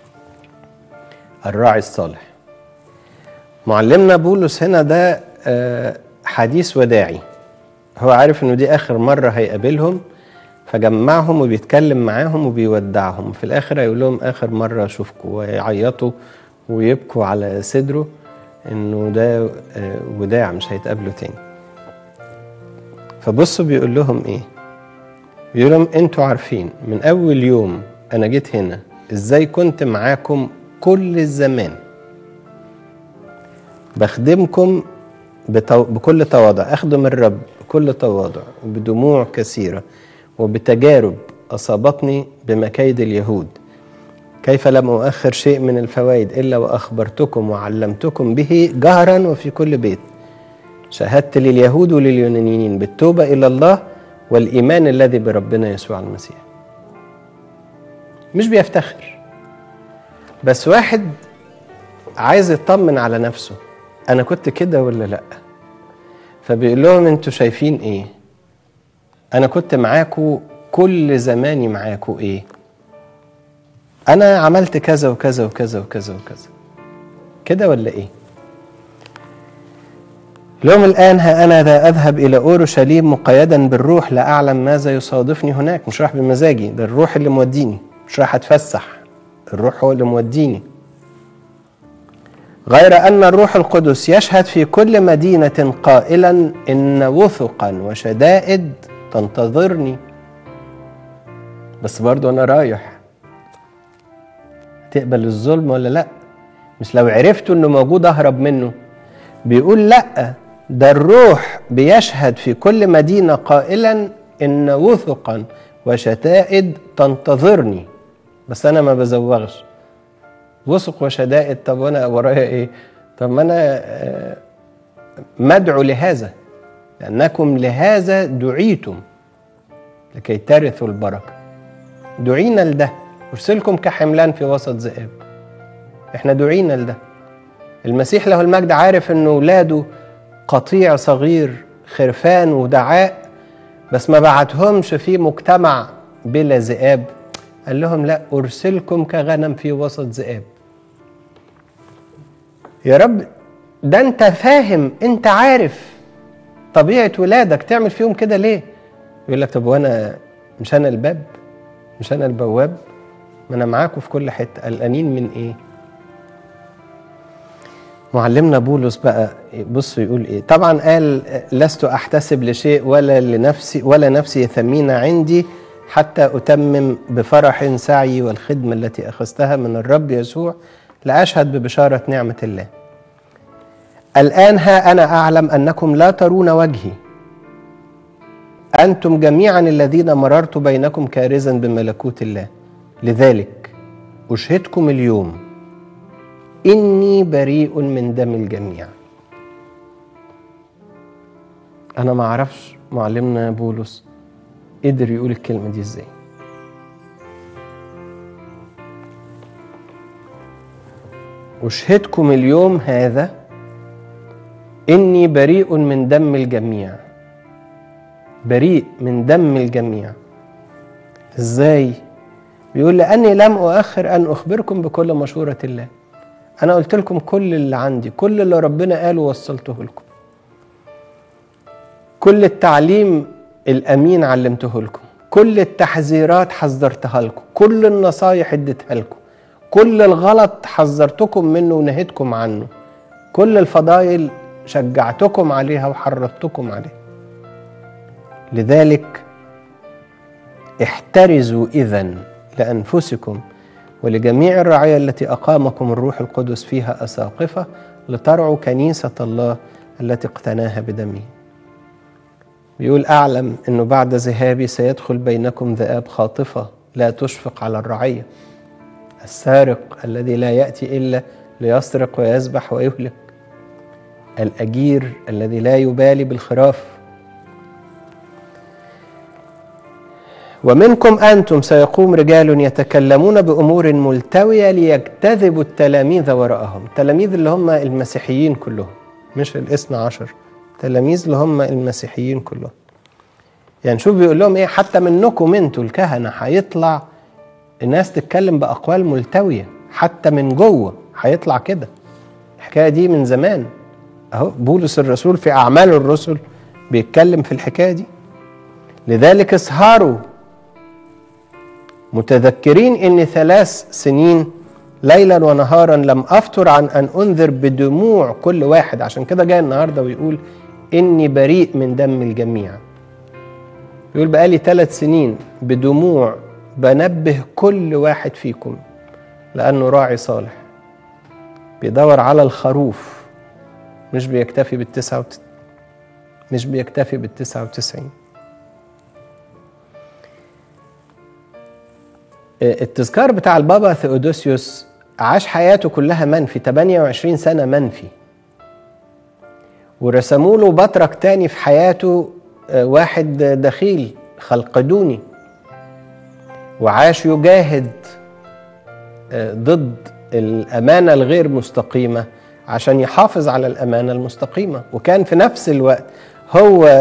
الراعي الصالح معلمنا بولس هنا ده آه، حديث وداعي هو عارف انه دي اخر مره هيقابلهم فجمعهم وبيتكلم معاهم وبيودعهم في الاخر هيقول لهم اخر مره اشوفكم ويعيطوا ويبكوا على صدره انه ده آه، وداع مش هيتقابلوا تاني فبصوا بيقول لهم ايه بيقول لهم انتوا عارفين من اول يوم انا جيت هنا ازاي كنت معاكم كل الزمان بخدمكم بتو... بكل تواضع أخدم الرب بكل تواضع وبدموع كثيرة وبتجارب أصابتني بمكايد اليهود كيف لم أؤخر شيء من الفوائد إلا وأخبرتكم وعلمتكم به جهرا وفي كل بيت شهدت لليهود ولليونانيين بالتوبة إلى الله والإيمان الذي بربنا يسوع المسيح مش بيفتخر بس واحد عايز يطمن على نفسه انا كنت كده ولا لا فبيقول لهم انتوا شايفين ايه انا كنت معاكو كل زماني معاكو ايه انا عملت كذا وكذا وكذا وكذا وكذا كده ولا ايه لهم الآن ها أنا ذا أذهب إلى أورشليم مقيدا بالروح لا أعلم ماذا يصادفني هناك مش رايح بمزاجي ده الروح اللي موديني مش رايح أتفسح الروح هو اللي موديني غير أن الروح القدس يشهد في كل مدينة قائلا إن وثقا وشدائد تنتظرني بس برضو أنا رايح تقبل الظلم ولا لأ مش لو عرفتوا إنه موجود أهرب منه بيقول لأ ده الروح بيشهد في كل مدينة قائلا إن وثقا وشدائد تنتظرني بس أنا ما بزوغش وثق وشدائد طب وانا ورايا ايه طب ما انا آه، مدعو لهذا لانكم لهذا دعيتم لكي ترثوا البركه دعينا لده ارسلكم كحملان في وسط ذئاب احنا دعينا لده المسيح له المجد عارف ان اولاده قطيع صغير خرفان ودعاء بس ما بعتهمش في مجتمع بلا ذئاب قال لهم لا ارسلكم كغنم في وسط ذئاب يا رب ده انت فاهم انت عارف طبيعه ولادك تعمل فيهم كده ليه يقول لك طب وانا مش انا الباب مش انا البواب ما انا معاكم في كل حته قلقانين من ايه معلمنا بولس بقى بص يقول ايه طبعا قال لست احتسب لشيء ولا لنفسي ولا نفسي ثمينه عندي حتى اتمم بفرح سعي والخدمه التي اخذتها من الرب يسوع لاشهد ببشاره نعمه الله الان ها انا اعلم انكم لا ترون وجهي انتم جميعا الذين مررت بينكم كارزا بملكوت الله لذلك اشهدكم اليوم إني بريء من دم الجميع أنا ما أعرفش معلمنا بولس قدر يقول الكلمة دي إزاي أشهدكم اليوم هذا إني بريء من دم الجميع بريء من دم الجميع إزاي؟ بيقول لأني لم أؤخر أن أخبركم بكل مشورة الله أنا قلت لكم كل اللي عندي كل اللي ربنا قاله وصلته لكم كل التعليم الأمين علمته لكم كل التحذيرات حذرتها لكم كل النصايح اديتها لكم كل الغلط حذرتكم منه ونهيتكم عنه كل الفضائل شجعتكم عليها وحرضتكم عليها لذلك احترزوا إذا لأنفسكم ولجميع الرعاية التي أقامكم الروح القدس فيها أساقفة لترعوا كنيسة الله التي اقتناها بدمه بيقول أعلم أنه بعد ذهابي سيدخل بينكم ذئاب خاطفة لا تشفق على الرعية السارق الذي لا يأتي إلا ليسرق ويذبح ويهلك الأجير الذي لا يبالي بالخراف ومنكم أنتم سيقوم رجال يتكلمون بأمور ملتوية ليجتذبوا التلاميذ وراءهم التلاميذ اللي هم المسيحيين كلهم مش الاثنى عشر تلاميذ اللي هم المسيحيين كلهم يعني شوف بيقول لهم ايه حتى منكم انتوا الكهنة هيطلع الناس تتكلم بأقوال ملتوية حتى من جوه هيطلع كده الحكاية دي من زمان اهو بولس الرسول في أعمال الرسل بيتكلم في الحكاية دي لذلك اسهروا متذكرين ان ثلاث سنين ليلا ونهارا لم افتر عن ان انذر بدموع كل واحد عشان كده جاي النهارده ويقول اني بريء من دم الجميع يقول بقالي ثلاث سنين بدموع بنبه كل واحد فيكم لانه راعي صالح بيدور على الخروف مش بيكتفي بالتسعة وت... مش بيكتفي بالتسعة وتسعين التذكار بتاع البابا ثيودوسيوس عاش حياته كلها منفي 28 سنة منفي ورسموا له بطرك تاني في حياته واحد دخيل خلقدوني وعاش يجاهد ضد الأمانة الغير مستقيمة عشان يحافظ على الأمانة المستقيمة وكان في نفس الوقت هو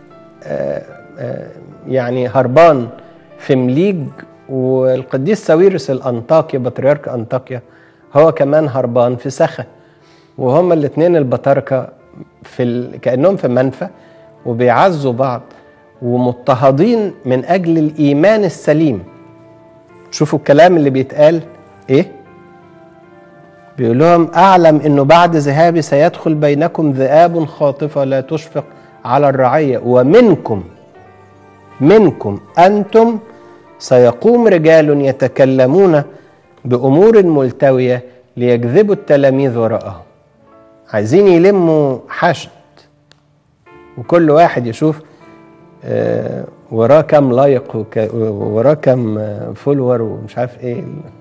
يعني هربان في مليج والقديس ساويرس الأنطاكيا بطريرك أنطاكيا هو كمان هربان في سخا وهما الاثنين البطاركة في ال... كأنهم في منفى وبيعزوا بعض ومضطهدين من أجل الإيمان السليم شوفوا الكلام اللي بيتقال إيه بيقول لهم أعلم أنه بعد ذهابي سيدخل بينكم ذئاب خاطفة لا تشفق على الرعية ومنكم منكم أنتم سيقوم رجال يتكلمون بأمور ملتوية ليجذبوا التلاميذ وراءهم عايزين يلموا حشد وكل واحد يشوف آه وراه كام لايق وك- وراه كام آه، فولور ومش عارف ايه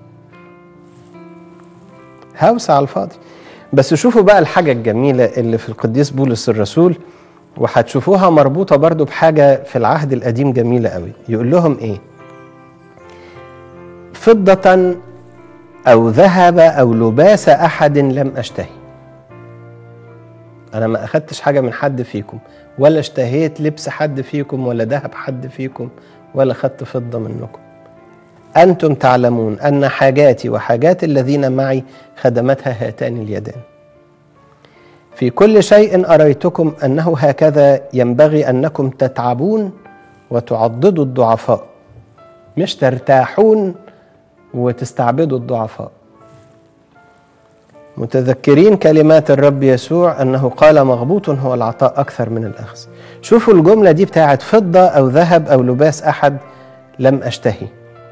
هوسة على الفاضي بس شوفوا بقى الحاجة الجميلة اللي في القديس بولس الرسول وهتشوفوها مربوطة برضو بحاجة في العهد القديم جميلة قوي يقول لهم ايه فضة أو ذهب أو لباس أحد لم أشتهي أنا ما أخدتش حاجة من حد فيكم ولا اشتهيت لبس حد فيكم ولا ذهب حد فيكم ولا خدت فضة منكم أنتم تعلمون أن حاجاتي وحاجات الذين معي خدمتها هاتان اليدان في كل شيء أريتكم أنه هكذا ينبغي أنكم تتعبون وتعضدوا الضعفاء مش ترتاحون وتستعبدوا الضعفاء متذكرين كلمات الرب يسوع أنه قال مغبوط هو العطاء أكثر من الأخذ شوفوا الجملة دي بتاعت فضة أو ذهب أو لباس أحد لم أشتهي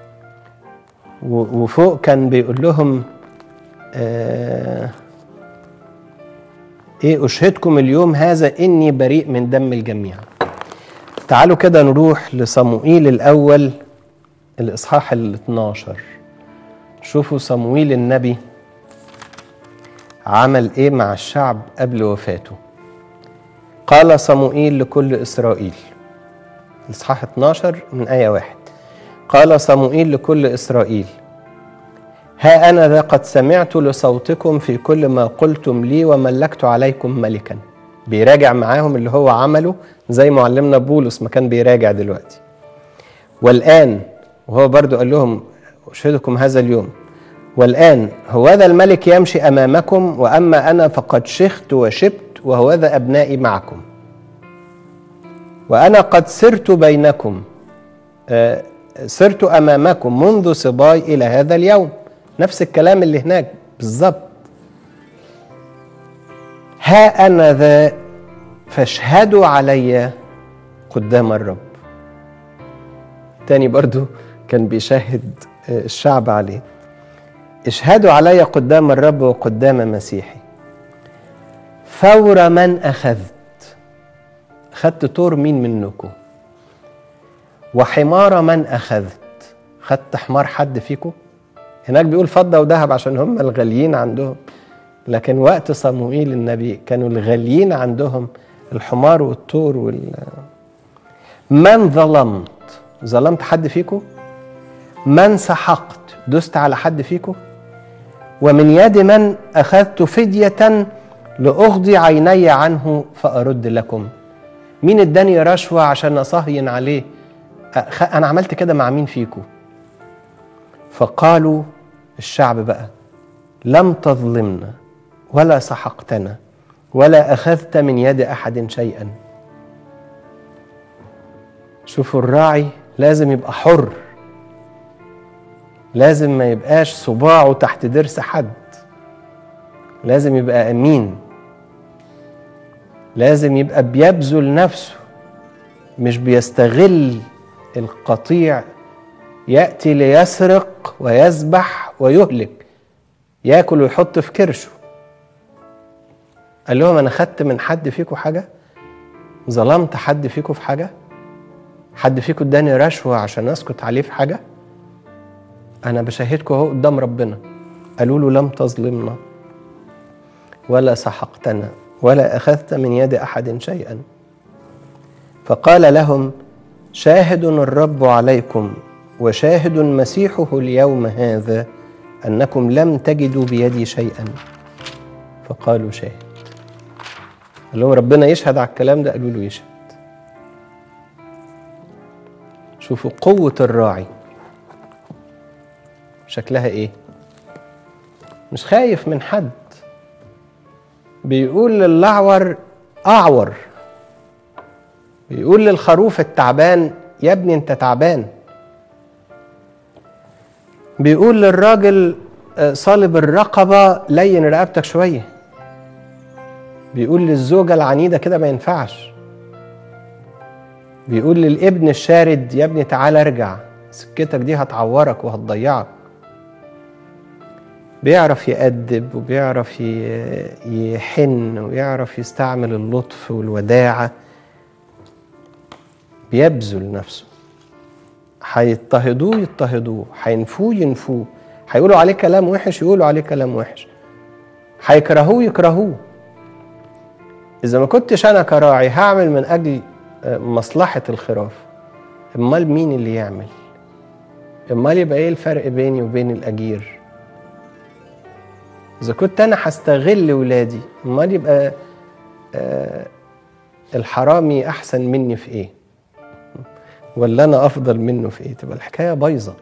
و- وفوق كان بيقول لهم آه ايه اشهدكم اليوم هذا اني بريء من دم الجميع تعالوا كده نروح لصموئيل الاول الاصحاح ال 12 شوفوا صموئيل النبي عمل ايه مع الشعب قبل وفاته قال صموئيل لكل اسرائيل الاصحاح 12 من ايه واحد قال صموئيل لكل اسرائيل ها أنا ذا قد سمعت لصوتكم في كل ما قلتم لي وملكت عليكم ملكا بيراجع معاهم اللي هو عمله زي معلمنا بولس ما كان بيراجع دلوقتي والآن وهو برضو قال لهم أشهدكم هذا اليوم والآن هوذا الملك يمشي أمامكم وأما أنا فقد شخت وشبت وهوذا أبنائي معكم وأنا قد سرت بينكم آه، سرت امامكم منذ صباي الى هذا اليوم نفس الكلام اللي هناك بالظبط ها انا ذا فاشهدوا علي قدام الرب تاني برضو كان بيشهد آه، الشعب عليه اشهدوا علي قدام الرب وقدام مسيحي فور من اخذت خدت طور مين منكم وحمار من أخذت خدت حمار حد فيكم هناك بيقول فضة وذهب عشان هم الغاليين عندهم لكن وقت صموئيل النبي كانوا الغاليين عندهم الحمار والطور وال من ظلمت ظلمت حد فيكم من سحقت دست على حد فيكم ومن يد من أخذت فدية لأغضي عيني عنه فأرد لكم مين اداني رشوة عشان أصهين عليه أخ- أنا عملت كده مع مين فيكم فقالوا الشعب بقى لم تظلمنا ولا سحقتنا ولا أخذت من يد أحد شيئا شوفوا الراعي لازم يبقى حر لازم ما يبقاش صباعه تحت ضرس حد لازم يبقى امين لازم يبقى بيبذل نفسه مش بيستغل القطيع ياتي ليسرق ويذبح ويهلك ياكل ويحط في كرشه قال لهم انا خدت من حد فيكم حاجه ظلمت حد فيكم في حاجه حد فيكم اداني رشوه عشان اسكت عليه في حاجه انا بشهدكم اهو قدام ربنا قالوا له لم تظلمنا ولا سحقتنا ولا اخذت من يد احد شيئا فقال لهم شاهد الرب عليكم وشاهد مسيحه اليوم هذا انكم لم تجدوا بيدي شيئا فقالوا شاهد قال لهم ربنا يشهد على الكلام ده قالوا له يشهد شوفوا قوة الراعي شكلها ايه مش خايف من حد بيقول للأعور أعور بيقول للخروف التعبان يا ابني انت تعبان بيقول للراجل آه، صالب الرقبة لين رقبتك شوية بيقول للزوجة العنيدة كده ما ينفعش بيقول للابن الشارد يا ابني تعالى ارجع سكتك دي هتعورك وهتضيعك بيعرف يأدب وبيعرف ي- يحن ويعرف يستعمل اللطف والوداعة بيبذل نفسه هيضطهدوه يضطهدوه هينفوه ينفوه هيقولوا عليه كلام وحش يقولوا عليه كلام وحش هيكرهوه يكرهوه إذا ما كنتش أنا كراعي هعمل من أجل آه، مصلحة الخراف أمال مين اللي يعمل؟ أمال يبقى إيه الفرق بيني وبين الأجير؟ إذا كنت أنا هستغل ولادي أمال يبقى آه، الحرامي أحسن مني في إيه؟ ولا أنا أفضل منه في إيه؟ تبقى الحكاية بايظة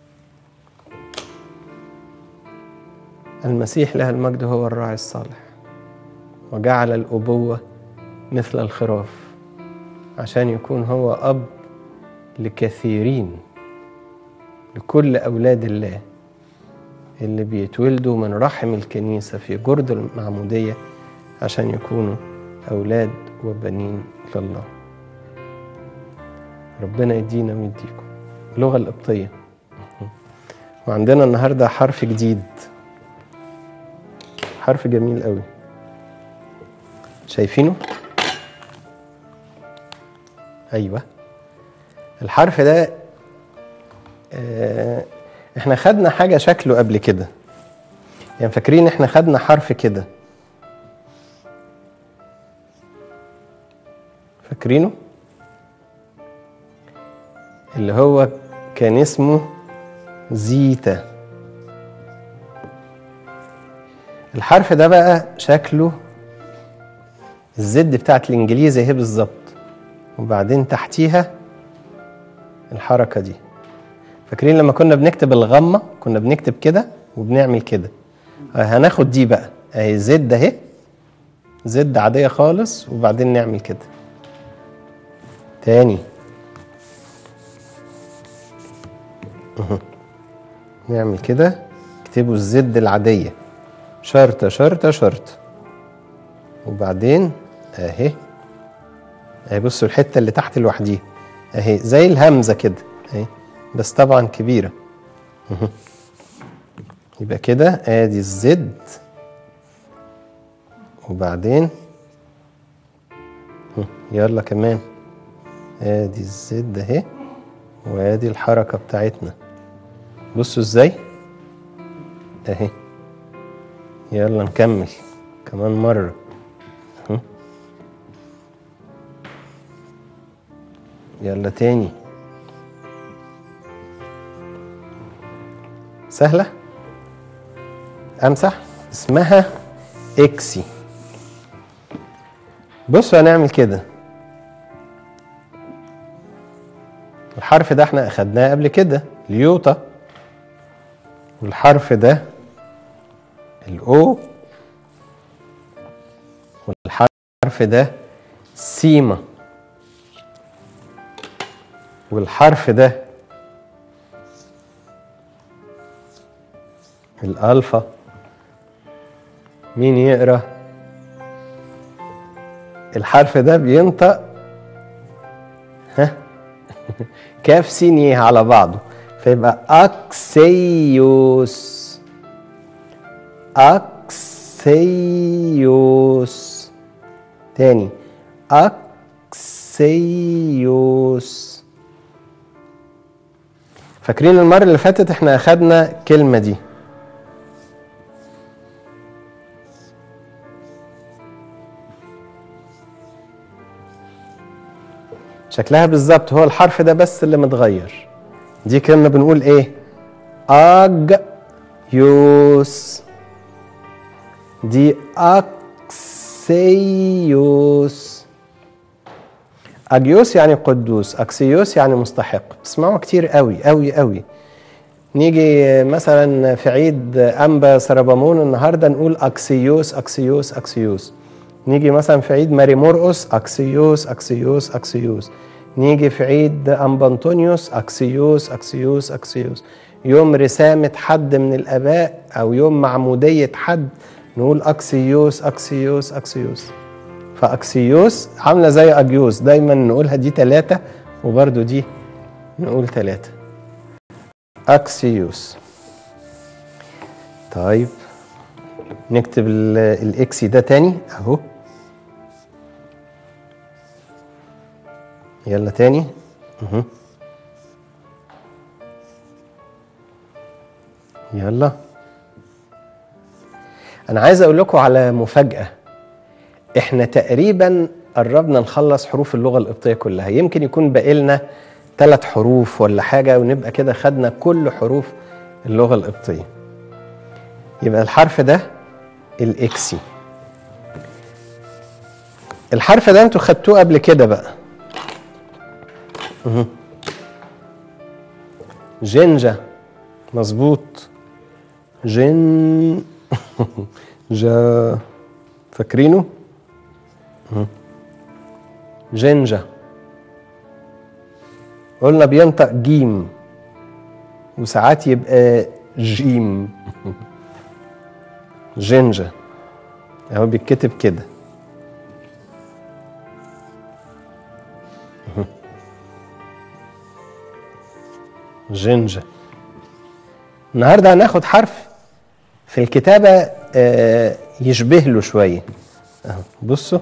المسيح له المجد هو الراعي الصالح وجعل الأبوة مثل الخراف عشان يكون هو أب لكثيرين لكل أولاد الله اللي بيتولدوا من رحم الكنيسة في جرد المعمودية عشان يكونوا أولاد وبنين لله ربنا يدينا ويديكم اللغة القبطية وعندنا النهاردة حرف جديد حرف جميل قوي شايفينه ايوه الحرف ده آه، احنا خدنا حاجه شكله قبل كده يعني فاكرين احنا خدنا حرف كده فاكرينه اللي هو كان اسمه زيتا الحرف ده بقى شكله الزد بتاعت الانجليزي اهي بالظبط وبعدين تحتيها الحركه دي فاكرين لما كنا بنكتب الغمه كنا بنكتب كده وبنعمل كده آه، هناخد دي بقى اهي زد اهي زد عاديه خالص وبعدين نعمل كده تاني أهو. نعمل كده اكتبوا الزد العاديه شرطه شرطه شرطه وبعدين اهي اهي بصوا الحته اللي تحت لوحديها اهي زي الهمزه كده اهي بس طبعا كبيره اهو. يبقى كده ادي الزد وبعدين اهو. يلا كمان ادي الزد اهي وادي الحركه بتاعتنا بصوا ازاي اهي يلا نكمل كمان مرة اهو. يلا تاني سهلة أمسح اسمها إكسي بصوا هنعمل كده الحرف ده احنا أخدناه قبل كده اليوتا والحرف ده الأو والحرف ده سيما والحرف ده الألفا مين يقرأ الحرف ده بينطق ها كاف سين يه على بعضه فيبقى أكسيوس أكسيوس تاني أكسيوس فاكرين المرة اللي فاتت احنا أخدنا الكلمة دي شكلها بالظبط هو الحرف ده بس اللي متغير دي كلمة بنقول ايه أج يوس دي أكسيوس أجيوس يعني قدوس أكسيوس يعني مستحق تسمعوا كتير قوي قوي قوي نيجي مثلا في عيد أنبا سربامون النهاردة نقول أكسيوس أكسيوس أكسيوس نيجي مثلا في عيد ماري مرقس أكسيوس أكسيوس أكسيوس نيجي في عيد أنبا أنطونيوس أكسيوس أكسيوس أكسيوس يوم رسامة حد من الآباء أو يوم معمودية حد نقول أكسيوس أكسيوس أكسيوس فأكسيوس عاملة زي أجيوس دايما نقولها دي ثلاثة وبرده دي نقول ثلاثة أكسيوس طيب نكتب ال- الإكسي ده تاني أهو يلا تاني أهو. يلا انا عايز اقول لكم على مفاجاه احنا تقريبا قربنا نخلص حروف اللغه القبطيه كلها يمكن يكون باقي لنا ثلاث حروف ولا حاجه ونبقى كده خدنا كل حروف اللغه القبطيه يبقى الحرف ده الاكسي الحرف ده انتوا خدتوه قبل كده بقى مه. جنجة مظبوط جن جا فاكرينه مه. جنجة قلنا بينطق جيم وساعات يبقى جيم جنجة اهو بيتكتب كده جنجة النهارده هناخد حرف في الكتابة آه، يشبه له شوية اهو بصوا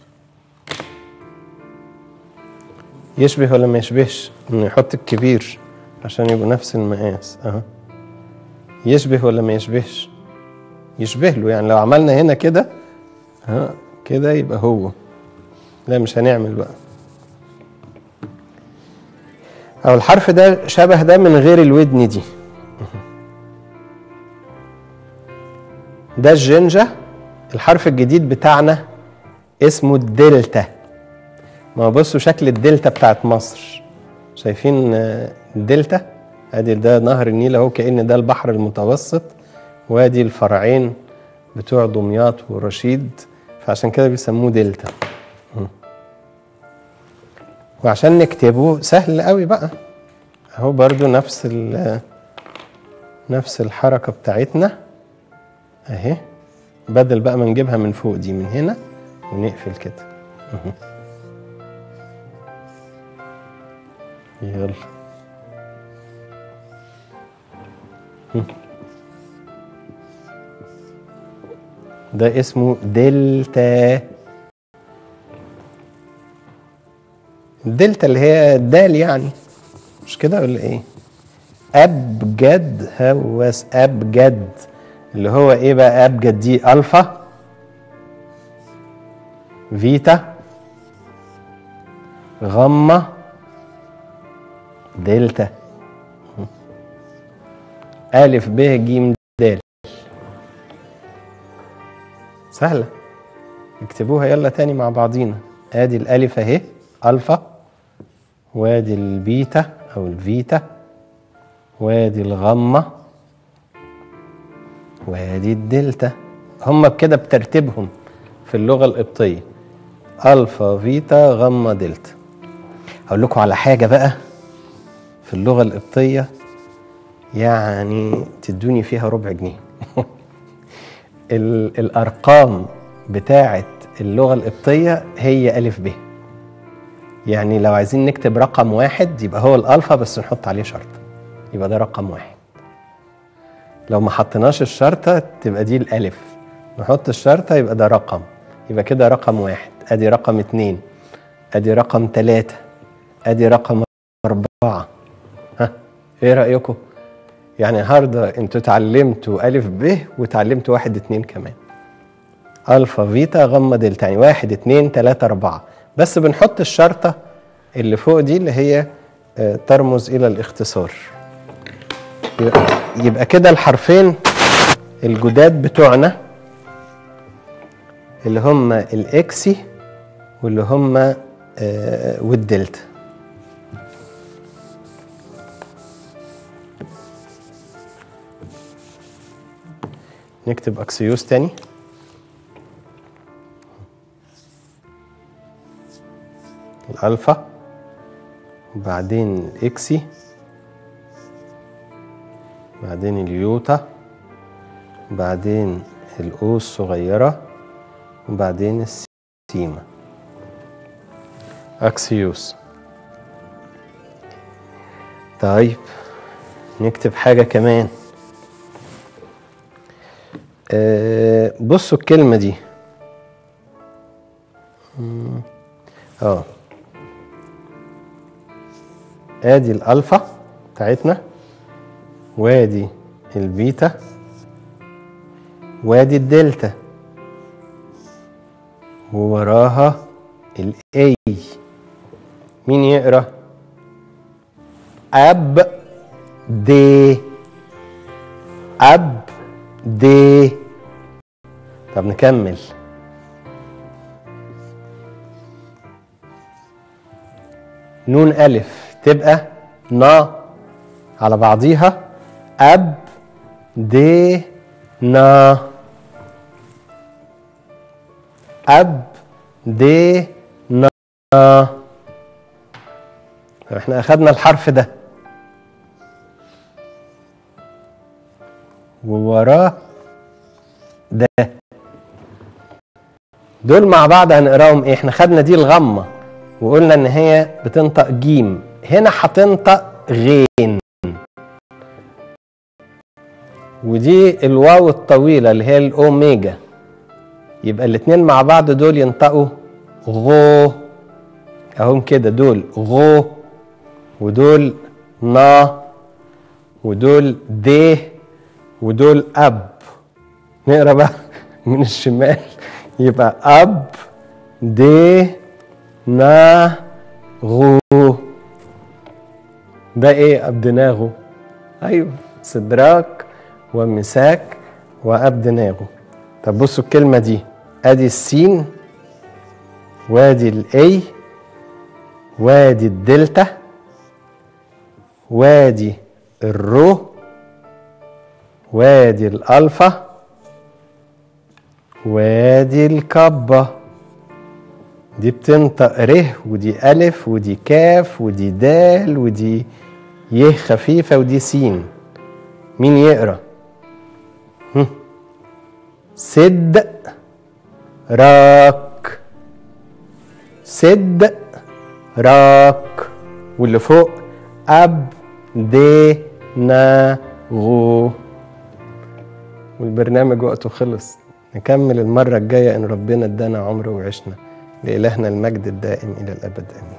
يشبه ولا ما يشبهش نحط الكبير عشان يبقوا نفس المقاس اهو يشبه ولا ما يشبهش يشبه له يعني لو عملنا هنا كده ها كده يبقى هو لا مش هنعمل بقى او الحرف ده شبه ده من غير الودن دي ده الجنجة الحرف الجديد بتاعنا اسمه الدلتا ما هو بصوا شكل الدلتا بتاعت مصر شايفين آه، الدلتا ادي ده نهر النيل اهو كأن ده البحر المتوسط وادي الفرعين بتوع دمياط ورشيد فعشان كده بيسموه دلتا وعشان نكتبه سهل قوي بقى اهو برضو نفس ال نفس الحركة بتاعتنا اهي بدل بقى ما نجيبها من فوق دي من هنا ونقفل كده اهو. يلا هم. ده اسمه دلتا الدلتا اللي هي الدال يعني مش كده ولا ايه ابجد هوس ابجد اللي هو ايه بقى ابجد دي الفا فيتا غاما دلتا ألف ب ج د سهلة اكتبوها يلا تاني مع بعضينا ادي الألف اهي ألفا وادي البيتا أو الفيتا وادي الغمة وادي الدلتا هم بكده بترتيبهم في اللغة القبطية ألفا فيتا غمة دلتا هقول لكم على حاجة بقى في اللغة القبطية يعني تدوني فيها ربع جنيه ال- الأرقام بتاعة اللغة القبطية هي ألف ب يعني لو عايزين نكتب رقم واحد يبقى هو الألفا بس نحط عليه شرطة يبقى ده رقم واحد لو ما حطيناش الشرطة تبقى دي الألف نحط الشرطة يبقى ده رقم يبقى كده رقم واحد أدي رقم اتنين أدي رقم تلاتة أدي رقم أربعة ها إيه رأيكم؟ يعني النهارده انتوا اتعلمتوا ألف ب وتعلمتوا واحد اتنين كمان ألفا فيتا غما دلتا يعني واحد اتنين تلاتة أربعة بس بنحط الشرطة اللي فوق دي اللي هي آه، ترمز إلى الاختصار يبقى, يبقى كده الحرفين الجداد بتوعنا اللي هم الإكسي واللي هم آه، والدلتا نكتب اكسيوس تاني الالفا وبعدين الاكسي بعدين اليوتا بعدين الاو الصغيرة وبعدين السيما اكسيوس طيب نكتب حاجة كمان آه، بصوا الكلمة دي مم. اه ادي الالفا بتاعتنا وادي البيتا وادي الدلتا ووراها الاي مين يقرا اب دي اب دي طب نكمل نون ألف تبقى نا على بعضيها أب دي نا أب دي نا طب احنا أخدنا الحرف ده ووراه ده دول مع بعض هنقراهم ايه احنا خدنا دي الغمه وقلنا ان هي بتنطق جيم هنا هتنطق غين ودي الواو الطويله اللي هي الاوميجا يبقى الاتنين مع بعض دول ينطقوا غو اهم كده دول غو ودول نا ودول دي ودول اب نقرا بقى من الشمال يبقى اب دي نا غو ده ايه ابدناغو ايوه سدراك ومساك وابدناغو طب بصوا الكلمه دي ادي السين وادي الاي وادي الدلتا وادي الرو وادي الألفا وادي الكبة دي بتنطق ر ودي ألف ودي كاف ودي دال ودي ي خفيفة ودي سين مين يقرأ؟ هم. سد راك سد راك واللي فوق أب دي نا غو والبرنامج وقته خلص نكمل المرة الجاية إن ربنا ادانا عمر وعشنا لإلهنا المجد الدائم إلى الأبد آمين